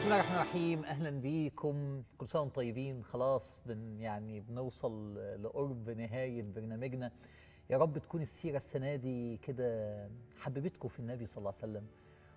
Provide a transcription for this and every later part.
بسم الله الرحمن الرحيم اهلا بيكم كل سنه وانتم طيبين خلاص بن يعني بنوصل لقرب نهايه برنامجنا يا رب تكون السيره السنه دي كده حببتكم في النبي صلى الله عليه وسلم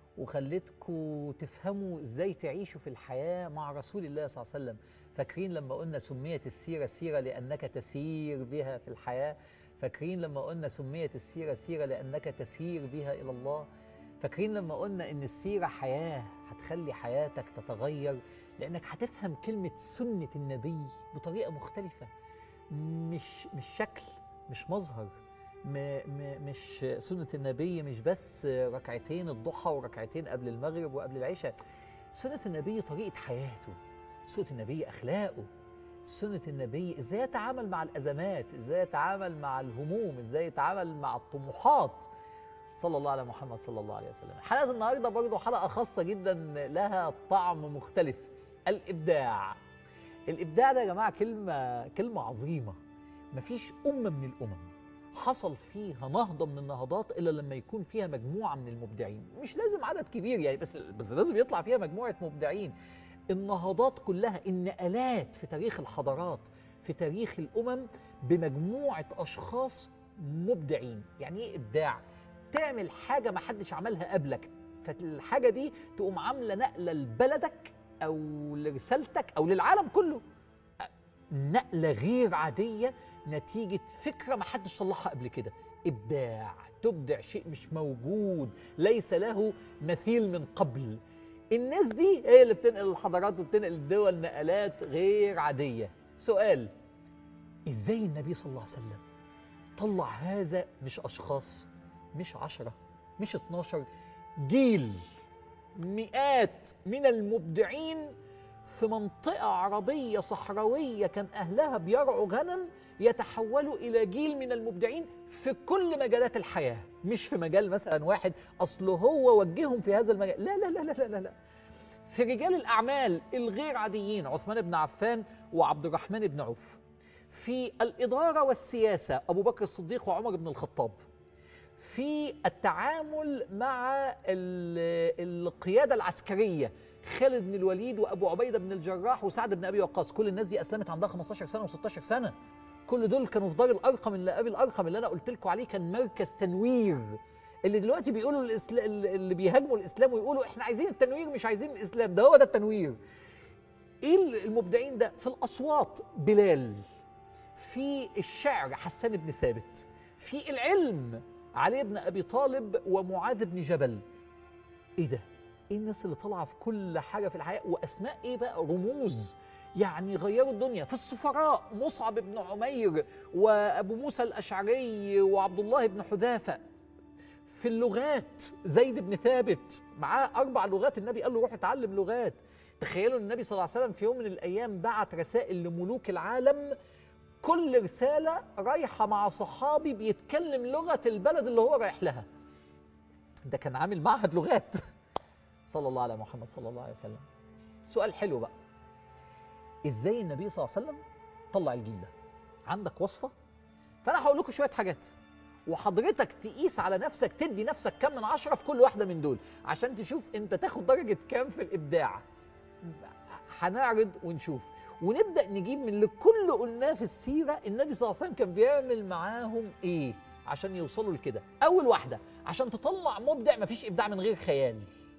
وخلتكم تفهموا ازاي تعيشوا في الحياه مع رسول الله صلى الله عليه وسلم فاكرين لما قلنا سميت السيره سيره لانك تسير بها في الحياه فاكرين لما قلنا سميت السيره سيره لانك تسير بها الى الله فاكرين لما قلنا ان السيره حياه هتخلي حياتك تتغير لانك هتفهم كلمه سنه النبي بطريقه مختلفه مش مش شكل مش مظهر م م مش سنه النبي مش بس ركعتين الضحى وركعتين قبل المغرب وقبل العشاء سنه النبي طريقه حياته سنه النبي اخلاقه سنة النبي ازاي يتعامل مع الازمات ازاي يتعامل مع الهموم ازاي يتعامل مع الطموحات صلى الله على محمد صلى الله عليه وسلم حلقة النهاردة برضو حلقة خاصة جدا لها طعم مختلف الإبداع الإبداع ده يا جماعة كلمة كلمة عظيمة مفيش أمة من الأمم حصل فيها نهضة من النهضات إلا لما يكون فيها مجموعة من المبدعين مش لازم عدد كبير يعني بس بس لازم يطلع فيها مجموعة مبدعين النهضات كلها النقلات في تاريخ الحضارات في تاريخ الأمم بمجموعة أشخاص مبدعين يعني إيه إبداع؟ تعمل حاجة ما حدش عملها قبلك فالحاجة دي تقوم عاملة نقلة لبلدك أو لرسالتك أو للعالم كله نقلة غير عادية نتيجة فكرة ما حدش طلعها قبل كده إبداع تبدع شيء مش موجود ليس له مثيل من قبل الناس دي هي اللي بتنقل الحضارات وبتنقل الدول نقلات غير عادية سؤال إزاي النبي صلى الله عليه وسلم طلع هذا مش أشخاص مش عشرة مش اتناشر جيل مئات من المبدعين في منطقة عربية صحراوية كان أهلها بيرعوا غنم يتحولوا إلى جيل من المبدعين في كل مجالات الحياة مش في مجال مثلا واحد أصل هو وجههم في هذا المجال لا لا لا لا لا, لا. في رجال الأعمال الغير عاديين عثمان بن عفان وعبد الرحمن بن عوف في الإدارة والسياسة أبو بكر الصديق وعمر بن الخطاب في التعامل مع القياده العسكريه خالد بن الوليد وابو عبيده بن الجراح وسعد بن ابي وقاص كل الناس دي اسلمت عندها 15 سنه و16 سنه كل دول كانوا في دار الارقم اللي ابي الارقم اللي انا قلت لكم عليه كان مركز تنوير اللي دلوقتي بيقولوا الإسلا... اللي بيهاجموا الاسلام ويقولوا احنا عايزين التنوير مش عايزين الاسلام ده هو ده التنوير ايه المبدعين ده في الاصوات بلال في الشعر حسان بن ثابت في العلم علي بن ابي طالب ومعاذ بن جبل ايه ده ايه الناس اللي طالعه في كل حاجه في الحياه واسماء ايه بقى رموز يعني غيروا الدنيا في السفراء مصعب بن عمير وابو موسى الاشعري وعبد الله بن حذافه في اللغات زيد بن ثابت معاه اربع لغات النبي قال له روح اتعلم لغات تخيلوا النبي صلى الله عليه وسلم في يوم من الايام بعت رسائل لملوك العالم كل رسالة رايحة مع صحابي بيتكلم لغة البلد اللي هو رايح لها ده كان عامل معهد لغات صلى الله على محمد صلى الله عليه وسلم سؤال حلو بقى ازاي النبي صلى الله عليه وسلم طلع الجيل ده عندك وصفة فأنا هقول لكم شوية حاجات وحضرتك تقيس على نفسك تدي نفسك كم من عشرة في كل واحدة من دول عشان تشوف انت تاخد درجة كام في الإبداع هنعرض ونشوف ونبدا نجيب من اللي كل قلناه في السيره النبي صلى الله عليه وسلم كان بيعمل معاهم ايه عشان يوصلوا لكده اول واحده عشان تطلع مبدع مفيش ابداع من غير خيال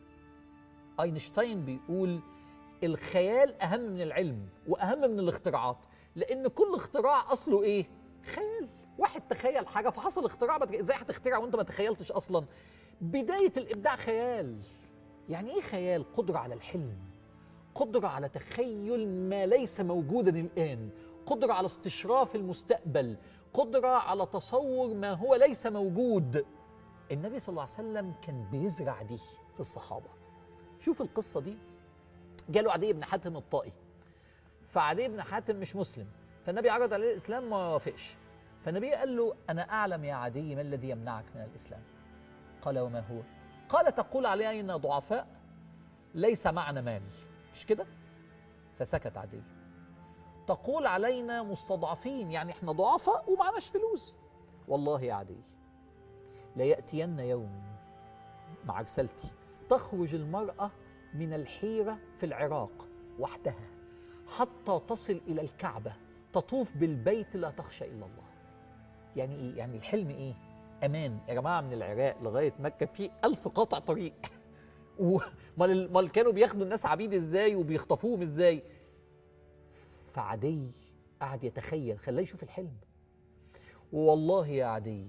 اينشتاين بيقول الخيال اهم من العلم واهم من الاختراعات لان كل اختراع اصله ايه خيال واحد تخيل حاجه فحصل اختراع ازاي هتخترع وانت ما تخيلتش اصلا بدايه الابداع خيال يعني ايه خيال قدره على الحلم قدرة على تخيل ما ليس موجودا الآن قدرة على استشراف المستقبل قدرة على تصور ما هو ليس موجود النبي صلى الله عليه وسلم كان بيزرع دي في الصحابة شوف القصة دي جاله عدي بن حاتم الطائي فعدي بن حاتم مش مسلم فالنبي عرض عليه الإسلام ما وافقش فالنبي قال له أنا أعلم يا عدي ما الذي يمنعك من الإسلام قال وما هو قال تقول علينا ضعفاء ليس معنا مال مش كده فسكت عدي تقول علينا مستضعفين يعني احنا ضعفاء ومعناش فلوس والله يا عدي ليأتين يوم مع رسالتي تخرج المرأة من الحيرة في العراق وحدها حتى تصل إلى الكعبة تطوف بالبيت لا تخشى إلا الله يعني إيه؟ يعني الحلم إيه؟ أمان يا جماعة من العراق لغاية مكة في ألف قاطع طريق ومال كانوا بياخدوا الناس عبيد إزاي وبيخطفوهم إزاي فعدي قعد يتخيل خلاه يشوف الحلم والله يا عدي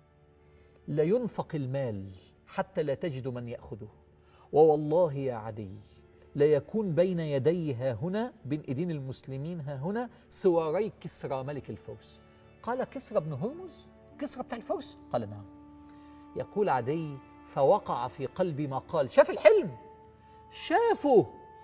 لا ينفق المال حتى لا تجد من ياخذه ووالله يا عدي لا يكون بين يدي ها هنا بين ايدين المسلمين ها هنا سواري كسرى ملك الفرس قال كسرى بن هرمز كسرى بتاع الفرس قال نعم يقول عدي فوقع في قلبي ما قال شاف الحلم شافه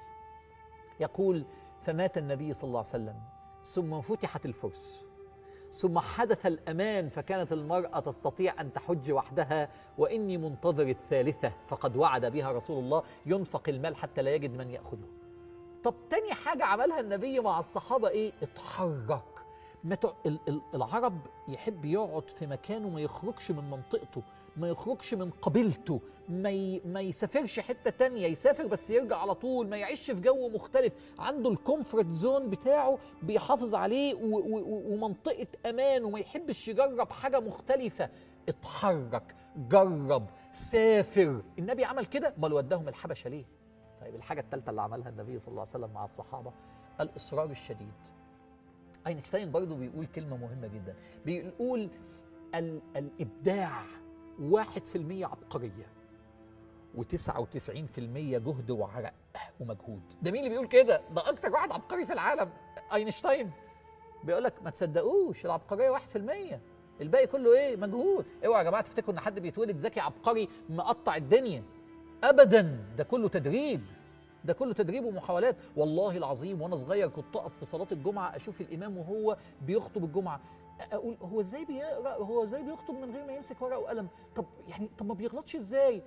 يقول فمات النبي صلى الله عليه وسلم ثم فتحت الفرس ثم حدث الامان فكانت المراه تستطيع ان تحج وحدها واني منتظر الثالثه فقد وعد بها رسول الله ينفق المال حتى لا يجد من ياخذه طب تاني حاجه عملها النبي مع الصحابه ايه اتحرك ما العرب يحب يقعد في مكانه ما يخرجش من منطقته ما يخرجش من قبيلته ما, ي... ما يسافرش حته تانية يسافر بس يرجع على طول ما يعيش في جو مختلف عنده الكومفورت زون بتاعه بيحافظ عليه و... و... ومنطقه امان وما يحبش يجرب حاجه مختلفه اتحرك جرب سافر النبي عمل كده امال وداهم الحبشه ليه طيب الحاجه الثالثه اللي عملها النبي صلى الله عليه وسلم مع الصحابه الاصرار الشديد اينشتاين برضه بيقول كلمه مهمه جدا بيقول ال... الابداع واحد في المية عبقرية وتسعة وتسعين في المية جهد وعرق ومجهود ده مين اللي بيقول كده ده أكتر واحد عبقري في العالم أينشتاين بيقول لك ما تصدقوش العبقرية واحد في المية الباقي كله ايه مجهود اوعوا يا جماعه تفتكروا ان حد بيتولد ذكي عبقري مقطع الدنيا ابدا ده كله تدريب ده كله تدريب ومحاولات والله العظيم وانا صغير كنت اقف في صلاه الجمعه اشوف الامام وهو بيخطب الجمعه اقول هو ازاي بيقرا هو ازاي بيخطب من غير ما يمسك ورقه وقلم طب يعني طب ما بيغلطش ازاي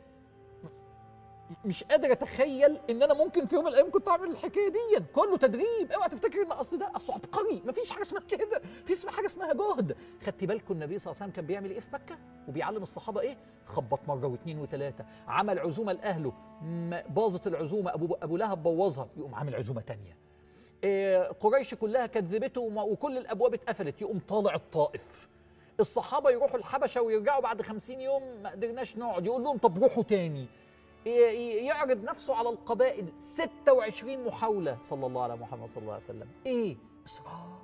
مش قادر اتخيل ان انا ممكن في يوم من الايام كنت اعمل الحكايه دي كله تدريب اوعى تفتكر ان اصل ده اصله عبقري مفيش حاجه اسمها كده في اسمها حاجه اسمها جهد خدتي بالكم النبي صلى الله عليه وسلم كان بيعمل ايه في مكه وبيعلم الصحابه ايه خبط مره واثنين وثلاثه عمل عزومه لاهله باظت العزومه ابو ابو لهب بوظها يقوم عامل عزومه ثانيه إيه قريش كلها كذبته وكل الابواب اتقفلت يقوم طالع الطائف الصحابه يروحوا الحبشه ويرجعوا بعد خمسين يوم ما قدرناش نقعد يقول لهم طب روحوا تاني يعرض نفسه على القبائل 26 محاولة صلى الله على محمد صلى الله عليه وسلم إيه؟ إصرار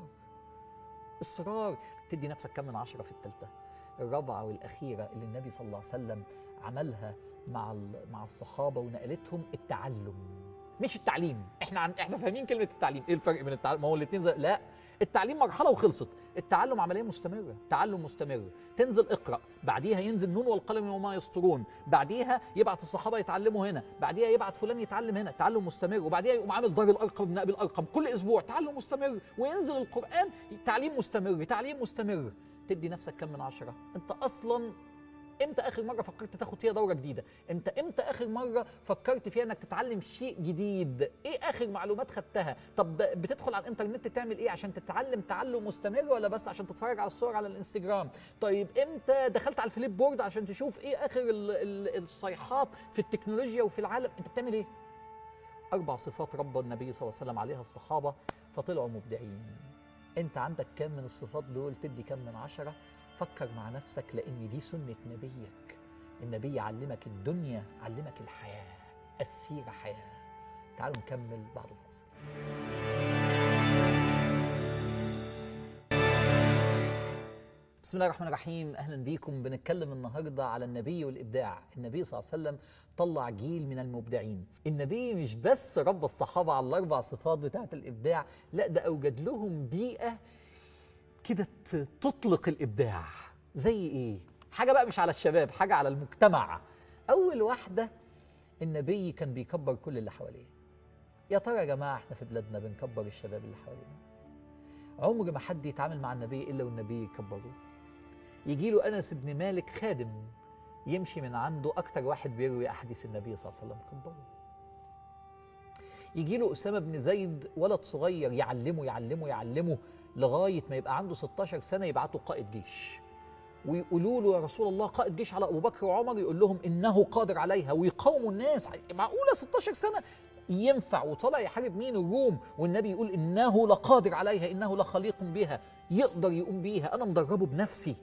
إصرار تدي نفسك كم من عشرة في التالتة الرابعة والأخيرة اللي النبي صلى الله عليه وسلم عملها مع مع الصحابة ونقلتهم التعلم مش التعليم احنا عن... احنا فاهمين كلمه التعليم ايه الفرق بين التعليم ما هو الاثنين زي... لا التعليم مرحله وخلصت التعلم عمليه مستمره تعلم مستمر تنزل اقرا بعديها ينزل نون والقلم وما يسطرون بعديها يبعت الصحابه يتعلموا هنا بعديها يبعت فلان يتعلم هنا تعلم مستمر وبعديها يقوم عامل دار الارقم بن ابي الارقم كل اسبوع تعلم مستمر وينزل القران تعليم مستمر تعليم مستمر تدي نفسك كم من عشرة انت اصلا امتى اخر مره فكرت تاخد فيها دوره جديده امتى امتى اخر مره فكرت فيها انك تتعلم شيء جديد ايه اخر معلومات خدتها طب بتدخل على الانترنت تعمل ايه عشان تتعلم تعلم مستمر ولا بس عشان تتفرج على الصور على الانستجرام طيب امتى دخلت على الفليب بورد عشان تشوف ايه اخر الصيحات في التكنولوجيا وفي العالم انت بتعمل ايه اربع صفات رب النبي صلى الله عليه وسلم عليها الصحابه فطلعوا مبدعين انت عندك كم من الصفات دول تدي كم من عشره فكر مع نفسك لأن دي سنة نبيك النبي علمك الدنيا علمك الحياة السيرة حياة تعالوا نكمل بعد الفاصل بسم الله الرحمن الرحيم اهلا بيكم بنتكلم النهارده على النبي والابداع النبي صلى الله عليه وسلم طلع جيل من المبدعين النبي مش بس رب الصحابه على الاربع صفات بتاعه الابداع لا ده اوجد لهم بيئه كده تطلق الابداع زي ايه حاجه بقى مش على الشباب حاجه على المجتمع اول واحده النبي كان بيكبر كل اللي حواليه يا ترى يا جماعه احنا في بلادنا بنكبر الشباب اللي حوالينا عمر ما حد يتعامل مع النبي الا والنبي يكبره يجي له انس بن مالك خادم يمشي من عنده اكتر واحد بيروي احاديث النبي صلى الله عليه وسلم كبره يجي له اسامه بن زيد ولد صغير يعلمه يعلمه يعلمه لغايه ما يبقى عنده 16 سنه يبعته قائد جيش ويقولوا له يا رسول الله قائد جيش على ابو بكر وعمر يقول لهم انه قادر عليها ويقاوموا الناس معقوله 16 سنه ينفع وطلع يحارب مين الروم والنبي يقول انه لقادر عليها انه لخليق بها يقدر يقوم بيها انا مدربه بنفسي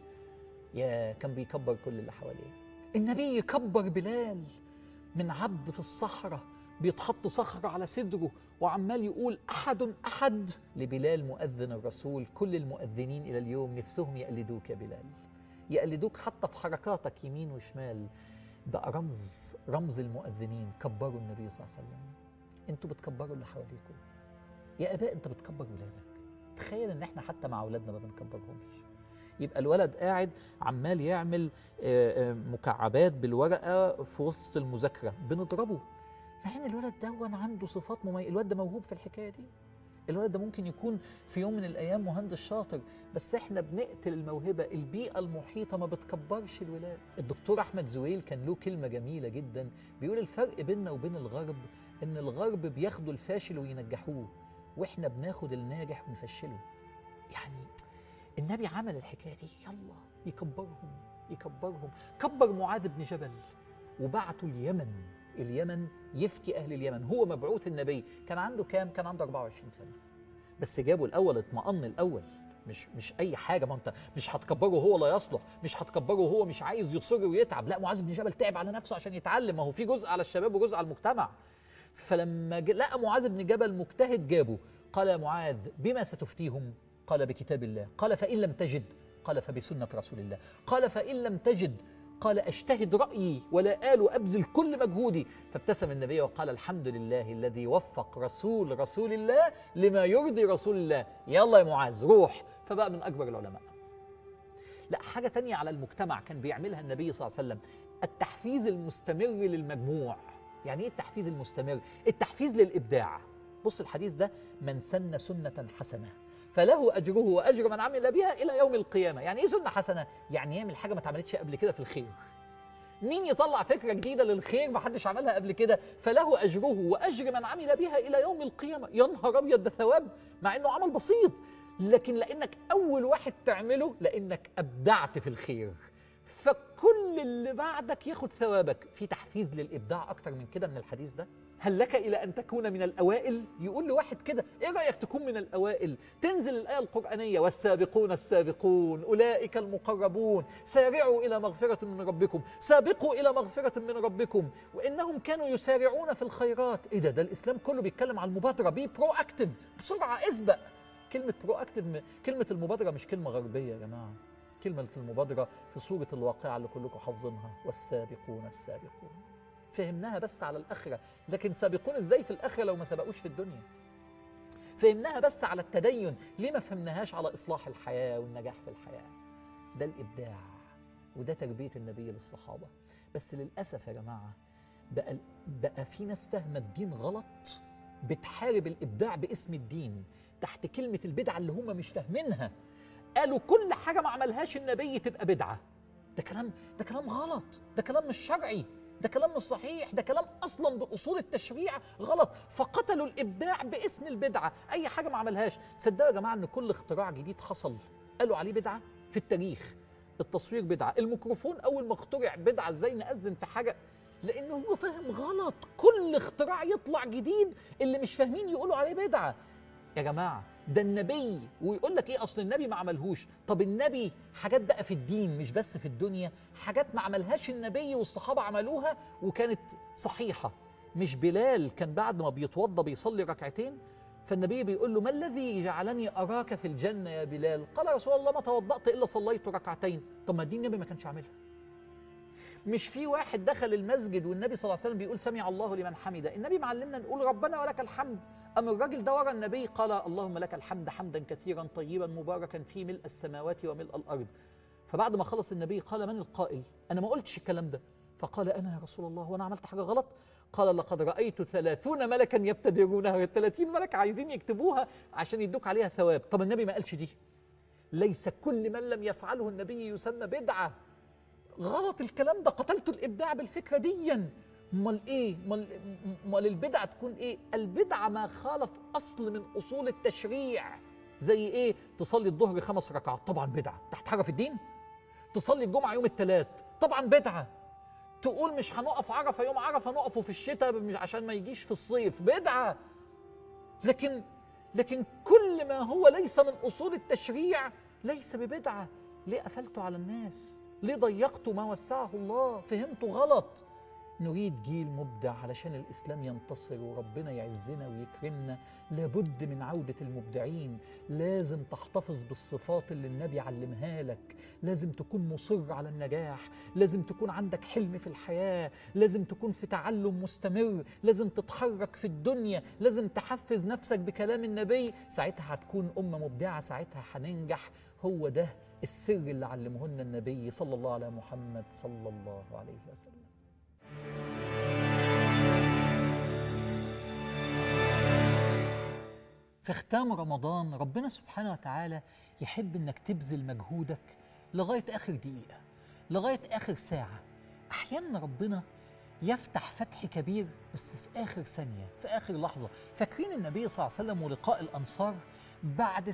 يا كان بيكبر كل اللي حواليه النبي يكبر بلال من عبد في الصحراء بيتحط صخرة على صدره وعمال يقول أحد أحد لبلال مؤذن الرسول كل المؤذنين إلى اليوم نفسهم يقلدوك يا بلال يقلدوك حتى في حركاتك يمين وشمال بقى رمز رمز المؤذنين كبروا النبي صلى الله عليه وسلم انتوا بتكبروا اللي حواليكم يا اباء انت بتكبر ولادك تخيل ان احنا حتى مع اولادنا ما بنكبرهمش يبقى الولد قاعد عمال يعمل آه، آه، مكعبات بالورقه في وسط المذاكره بنضربه مع ان الولد ده عنده صفات مميزه الولد ده موهوب في الحكايه دي الولد ده ممكن يكون في يوم من الايام مهندس شاطر بس احنا بنقتل الموهبه البيئه المحيطه ما بتكبرش الولاد الدكتور احمد زويل كان له كلمه جميله جدا بيقول الفرق بيننا وبين الغرب ان الغرب بياخدوا الفاشل وينجحوه واحنا بناخد الناجح ونفشله يعني النبي عمل الحكايه دي يلا يكبرهم يكبرهم كبر معاذ بن جبل وبعته اليمن اليمن يفتي اهل اليمن هو مبعوث النبي كان عنده كام كان عنده 24 سنه بس جابه الاول اطمأن الاول مش مش اي حاجه ما انت مش هتكبره هو لا يصلح مش هتكبره هو مش عايز يصر ويتعب لا معاذ بن جبل تعب على نفسه عشان يتعلم ما هو في جزء على الشباب وجزء على المجتمع فلما لقى معاذ بن جبل مجتهد جابه قال يا معاذ بما ستفتيهم قال بكتاب الله قال فإن لم تجد قال فبسنة رسول الله قال فإن لم تجد قال أجتهد رأيي ولا آل أبذل كل مجهودي فابتسم النبي وقال الحمد لله الذي وفق رسول رسول الله لما يرضي رسول الله يلا يا معاذ روح فبقى من أكبر العلماء لا حاجة تانية على المجتمع كان بيعملها النبي صلى الله عليه وسلم التحفيز المستمر للمجموع يعني ايه التحفيز المستمر التحفيز للإبداع بص الحديث ده من سن سنة حسنة فله أجره وأجر من عمل بها إلى يوم القيامة يعني إيه سنة حسنة؟ يعني يعمل حاجة ما اتعملتش قبل كده في الخير مين يطلع فكرة جديدة للخير ما حدش عملها قبل كده فله أجره وأجر من عمل بها إلى يوم القيامة يا نهار أبيض ده ثواب مع إنه عمل بسيط لكن لأنك أول واحد تعمله لأنك أبدعت في الخير فكل اللي بعدك ياخد ثوابك في تحفيز للإبداع أكتر من كده من الحديث ده هل لك إلى أن تكون من الأوائل؟ يقول لواحد كده إيه رأيك تكون من الأوائل؟ تنزل الآية القرآنية والسابقون السابقون أولئك المقربون سارعوا إلى مغفرة من ربكم سابقوا إلى مغفرة من ربكم وإنهم كانوا يسارعون في الخيرات إيه ده ده الإسلام كله بيتكلم عن المبادرة بي برو أكتف بسرعة اسبق كلمة برو أكتف كلمة المبادرة مش كلمة غربية يا جماعة كلمة المبادرة في سورة الواقعة اللي كلكم حافظينها والسابقون السابقون فهمناها بس على الآخرة لكن سابقون إزاي في الآخرة لو ما سبقوش في الدنيا فهمناها بس على التدين ليه ما فهمناهاش على إصلاح الحياة والنجاح في الحياة ده الإبداع وده تربية النبي للصحابة بس للأسف يا جماعة بقى, بقى في ناس فاهمة الدين غلط بتحارب الإبداع باسم الدين تحت كلمة البدعة اللي هم مش فاهمينها قالوا كل حاجة ما عملهاش النبي تبقى بدعة ده كلام ده كلام غلط ده كلام مش شرعي ده كلام مش صحيح ده كلام اصلا باصول التشريع غلط فقتلوا الابداع باسم البدعه اي حاجه ما عملهاش تصدقوا يا جماعه ان كل اختراع جديد حصل قالوا عليه بدعه في التاريخ التصوير بدعه الميكروفون اول ما اخترع بدعه ازاي نأذن في حاجه لانه هو فاهم غلط كل اختراع يطلع جديد اللي مش فاهمين يقولوا عليه بدعه يا جماعه ده النبي ويقول لك ايه اصل النبي ما عملهوش طب النبي حاجات بقى في الدين مش بس في الدنيا حاجات ما عملهاش النبي والصحابه عملوها وكانت صحيحه مش بلال كان بعد ما بيتوضى بيصلي ركعتين فالنبي بيقول له ما الذي جعلني اراك في الجنه يا بلال قال يا رسول الله ما توضأت الا صليت ركعتين طب ما دي النبي ما كانش عاملها مش في واحد دخل المسجد والنبي صلى الله عليه وسلم بيقول سمع الله لمن حمده النبي معلمنا نقول ربنا ولك الحمد أم الراجل ده ورا النبي قال اللهم لك الحمد حمدا كثيرا طيبا مباركا في ملء السماوات وملء الأرض فبعد ما خلص النبي قال من القائل أنا ما قلتش الكلام ده فقال أنا يا رسول الله وأنا عملت حاجة غلط قال لقد رأيت ثلاثون ملكا يبتدرونها ثلاثين ملك عايزين يكتبوها عشان يدوك عليها ثواب طب النبي ما قالش دي ليس كل من لم يفعله النبي يسمى بدعة غلط الكلام ده قتلتوا الإبداع بالفكرة ديا امال ايه امال امال البدعه تكون ايه البدعه ما خالف اصل من اصول التشريع زي ايه تصلي الظهر خمس ركعات طبعا بدعه تحت حاجه في الدين تصلي الجمعه يوم الثلاث طبعا بدعه تقول مش هنقف عرفه يوم عرفه نقفه في الشتاء مش عشان ما يجيش في الصيف بدعه لكن لكن كل ما هو ليس من اصول التشريع ليس ببدعه ليه قفلته على الناس ليه ضيقتوا ما وسعه الله فهمتوا غلط نريد جيل مبدع علشان الاسلام ينتصر وربنا يعزنا ويكرمنا لابد من عوده المبدعين لازم تحتفظ بالصفات اللي النبي علمها لك لازم تكون مصر على النجاح لازم تكون عندك حلم في الحياه لازم تكون في تعلم مستمر لازم تتحرك في الدنيا لازم تحفز نفسك بكلام النبي ساعتها هتكون امه مبدعه ساعتها هننجح هو ده السر اللي علمه لنا النبي صلى الله على محمد صلى الله عليه وسلم في ختام رمضان ربنا سبحانه وتعالى يحب انك تبذل مجهودك لغايه اخر دقيقه لغايه اخر ساعه احيانا ربنا يفتح فتح كبير بس في اخر ثانيه في اخر لحظه فاكرين النبي صلى الله عليه وسلم ولقاء الانصار بعد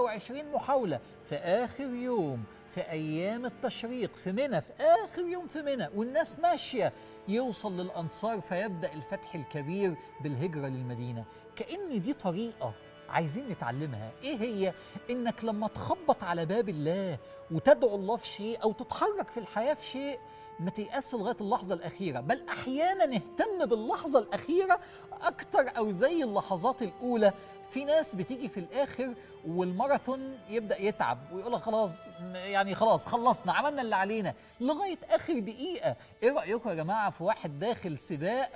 26 محاولة في آخر يوم في أيام التشريق في منى في آخر يوم في منى والناس ماشية يوصل للأنصار فيبدأ الفتح الكبير بالهجرة للمدينة كأن دي طريقة عايزين نتعلمها ايه هي انك لما تخبط على باب الله وتدعو الله في شيء او تتحرك في الحياه في شيء ما تيأس لغايه اللحظه الاخيره بل احيانا نهتم باللحظه الاخيره اكتر او زي اللحظات الاولى في ناس بتيجي في الاخر والماراثون يبدا يتعب ويقول خلاص يعني خلاص خلصنا عملنا اللي علينا لغايه اخر دقيقه ايه رايكم يا جماعه في واحد داخل سباق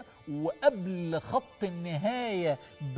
وقبل خط النهايه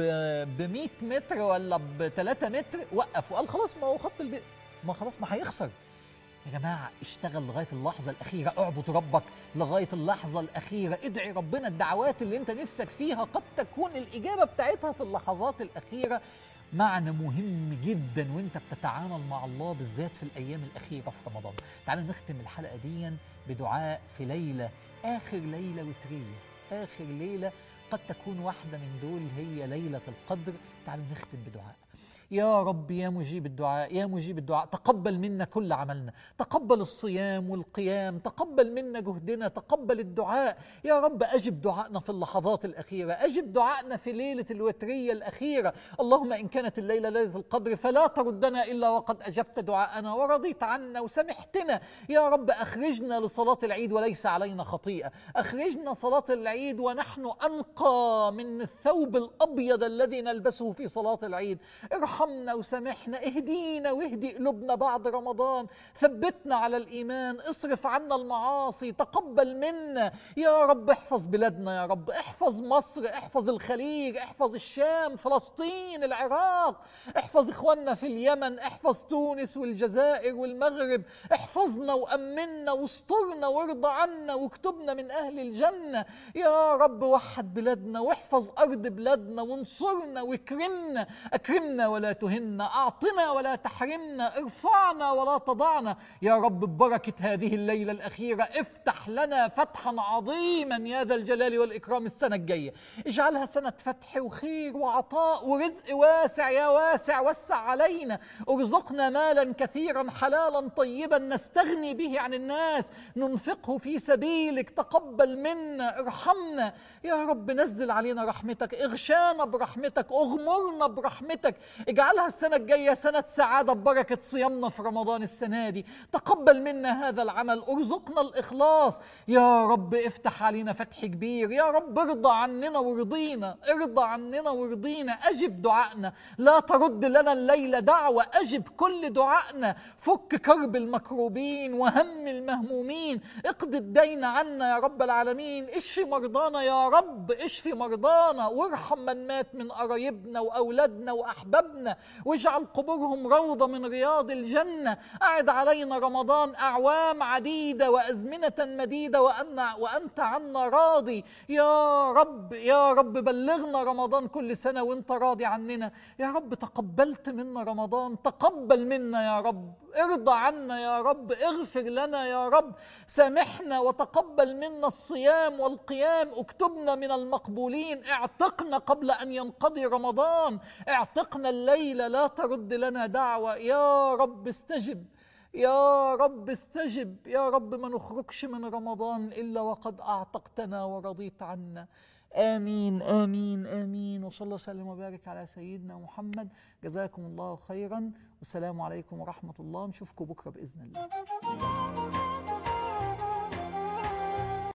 ب 100 متر ولا ب 3 متر وقف وقال خلاص ما هو خط البيت ما خلاص ما هيخسر يا جماعة اشتغل لغاية اللحظة الأخيرة اعبد ربك لغاية اللحظة الأخيرة ادعي ربنا الدعوات اللي انت نفسك فيها قد تكون الإجابة بتاعتها في اللحظات الأخيرة معنى مهم جدا وانت بتتعامل مع الله بالذات في الأيام الأخيرة في رمضان تعالوا نختم الحلقة دي بدعاء في ليلة آخر ليلة وترية آخر ليلة قد تكون واحدة من دول هي ليلة القدر تعالوا نختم بدعاء يا رب يا مجيب الدعاء يا مجيب الدعاء تقبل منا كل عملنا تقبل الصيام والقيام تقبل منا جهدنا تقبل الدعاء يا رب أجب دعائنا في اللحظات الأخيرة أجب دعائنا في ليلة الوترية الأخيرة اللهم إن كانت الليلة ليلة القدر فلا تردنا إلا وقد أجبت دعاءنا ورضيت عنا وسمحتنا يا رب أخرجنا لصلاة العيد وليس علينا خطيئة أخرجنا صلاة العيد ونحن أنقى من الثوب الأبيض الذي نلبسه في صلاة العيد ارحمنا وسامحنا اهدينا واهدي قلوبنا بعد رمضان ثبتنا على الإيمان اصرف عنا المعاصي تقبل منا يا رب احفظ بلادنا يا رب احفظ مصر احفظ الخليج احفظ الشام فلسطين العراق احفظ اخواننا في اليمن احفظ تونس والجزائر والمغرب احفظنا وأمنا واسترنا وارضى عنا واكتبنا من أهل الجنة يا رب وحد بلادنا واحفظ أرض بلادنا وانصرنا واكرمنا أكرمنا ولا تهنا أعطنا ولا تحرمنا ارفعنا ولا تضعنا يا رب ببركة هذه الليلة الأخيرة افتح لنا فتحا عظيما يا ذا الجلال والإكرام السنة الجاية اجعلها سنة فتح وخير وعطاء ورزق واسع يا واسع وسع علينا ارزقنا مالا كثيرا حلالا طيبا نستغني به عن الناس ننفقه في سبيلك تقبل منا ارحمنا يا رب نزل علينا رحمتك اغشانا برحمتك اغمرنا برحمتك اجعلها السنة الجاية سنة سعادة ببركة صيامنا في رمضان السنة دي تقبل منا هذا العمل ارزقنا الإخلاص يا رب افتح علينا فتح كبير يا رب ارضى عننا ورضينا ارضى عننا ورضينا أجب دعائنا لا ترد لنا الليلة دعوة أجب كل دعائنا فك كرب المكروبين وهم المهمومين اقضي الدين عنا يا رب العالمين اشفي مرضانا يا رب اشفي مرضانا وارحم من مات من قرايبنا وأولادنا وأحبابنا واجعل قبورهم روضة من رياض الجنة أعد علينا رمضان أعوام عديدة وأزمنة مديدة وأن وأنت عنا راضي يا رب يا رب بلغنا رمضان كل سنة وأنت راضي عننا يا رب تقبلت منا رمضان تقبل منا يا رب ارضى عنا يا رب اغفر لنا يا رب سامحنا وتقبل منا الصيام والقيام اكتبنا من المقبولين اعتقنا قبل ان ينقضي رمضان اعتقنا الليله لا ترد لنا دعوه يا رب استجب يا رب استجب يا رب ما نخرجش من رمضان إلا وقد أعتقتنا ورضيت عنا آمين آمين آمين وصلى الله وسلم وبارك على سيدنا محمد جزاكم الله خيرا والسلام عليكم ورحمة الله نشوفكم بكرة بإذن الله